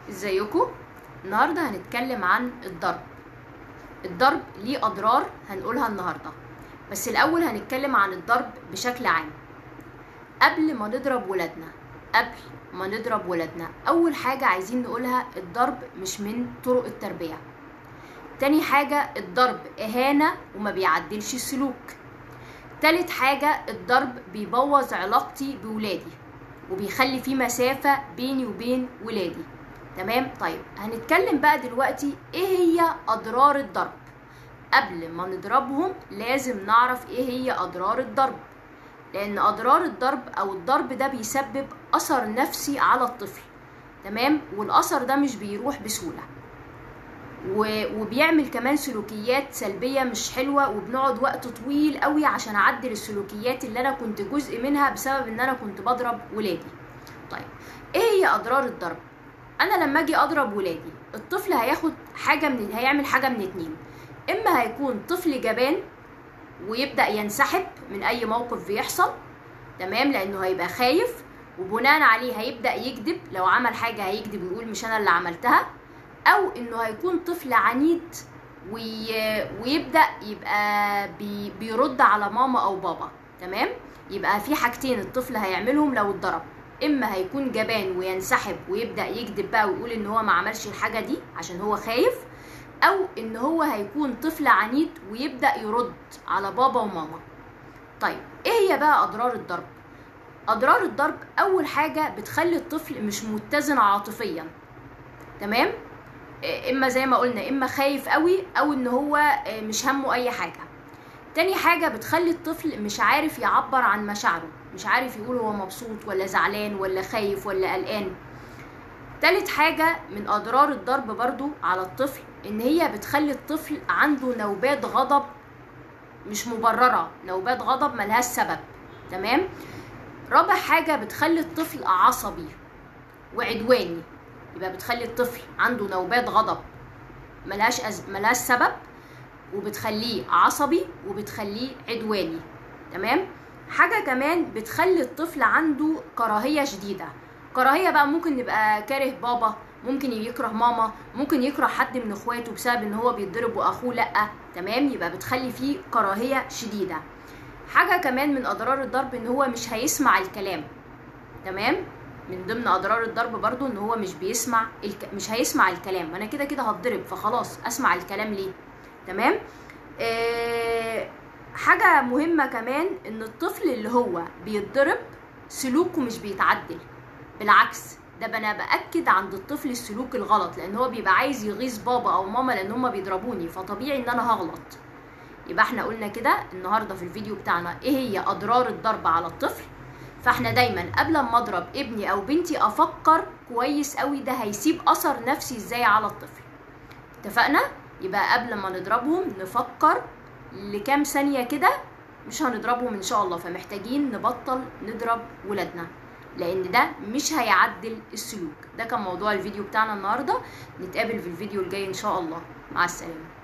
ازيكم النهارده هنتكلم عن الضرب الضرب ليه اضرار هنقولها النهارده بس الاول هنتكلم عن الضرب بشكل عام قبل ما نضرب ولادنا قبل ما نضرب ولادنا اول حاجه عايزين نقولها الضرب مش من طرق التربيه تاني حاجه الضرب اهانه وما بيعدلش السلوك تالت حاجه الضرب بيبوظ علاقتي بولادي وبيخلي في مسافه بيني وبين ولادي تمام طيب هنتكلم بقى دلوقتي ايه هي اضرار الضرب قبل ما نضربهم لازم نعرف ايه هي اضرار الضرب لان اضرار الضرب او الضرب ده بيسبب اثر نفسي على الطفل تمام والاثر ده مش بيروح بسهوله وبيعمل كمان سلوكيات سلبيه مش حلوه وبنقعد وقت طويل قوي عشان اعدل السلوكيات اللي انا كنت جزء منها بسبب ان انا كنت بضرب ولادي طيب ايه هي اضرار الضرب انا لما اجي اضرب ولادي الطفل هياخد حاجه من هيعمل حاجه من اتنين اما هيكون طفل جبان ويبدا ينسحب من اي موقف بيحصل تمام لانه هيبقى خايف وبناء عليه هيبدا يكذب لو عمل حاجه هيكذب ويقول مش انا اللي عملتها او انه هيكون طفل عنيد وي... ويبدا يبقى بي... بيرد على ماما او بابا تمام يبقى في حاجتين الطفل هيعملهم لو اتضرب اما هيكون جبان وينسحب ويبدا يكذب بقى ويقول ان هو ما عملش الحاجه دي عشان هو خايف او ان هو هيكون طفل عنيد ويبدا يرد على بابا وماما طيب ايه هي بقى اضرار الضرب اضرار الضرب اول حاجه بتخلي الطفل مش متزن عاطفيا تمام اما زي ما قلنا اما خايف قوي او ان هو مش همه اي حاجه تاني حاجه بتخلي الطفل مش عارف يعبر عن مشاعره مش عارف يقول هو مبسوط ولا زعلان ولا خايف ولا قلقان تالت حاجة من أضرار الضرب برضو على الطفل إن هي بتخلي الطفل عنده نوبات غضب مش مبررة نوبات غضب ملهاش سبب تمام رابع حاجة بتخلي الطفل عصبي وعدواني يبقى بتخلي الطفل عنده نوبات غضب ملهاش أز... ملهاش سبب وبتخليه عصبي وبتخليه عدواني تمام حاجة كمان بتخلي الطفل عنده كراهية شديدة كراهية بقى ممكن يبقى كاره بابا ممكن يكره ماما ممكن يكره حد من اخواته بسبب ان هو بيتضرب واخوه لا تمام يبقى بتخلي فيه كراهية شديدة حاجة كمان من اضرار الضرب ان هو مش هيسمع الكلام تمام من ضمن اضرار الضرب برضو ان هو مش بيسمع الك... مش هيسمع الكلام انا كده كده هتضرب فخلاص اسمع الكلام ليه تمام آه... حاجة مهمة كمان ان الطفل اللي هو بيتضرب سلوكه مش بيتعدل بالعكس ده انا باكد عند الطفل السلوك الغلط لان هو بيبقى عايز يغيظ بابا او ماما لان هما بيضربوني فطبيعي ان انا هغلط يبقى احنا قلنا كده النهارده في الفيديو بتاعنا ايه هي اضرار الضرب على الطفل فاحنا دايما قبل ما اضرب ابني او بنتي افكر كويس قوي ده هيسيب اثر نفسي ازاي على الطفل اتفقنا يبقى قبل ما نضربهم نفكر لكام ثانيه كده مش هنضربهم ان شاء الله فمحتاجين نبطل نضرب ولادنا لان ده مش هيعدل السلوك ده كان موضوع الفيديو بتاعنا النهارده نتقابل في الفيديو الجاي ان شاء الله مع السلامه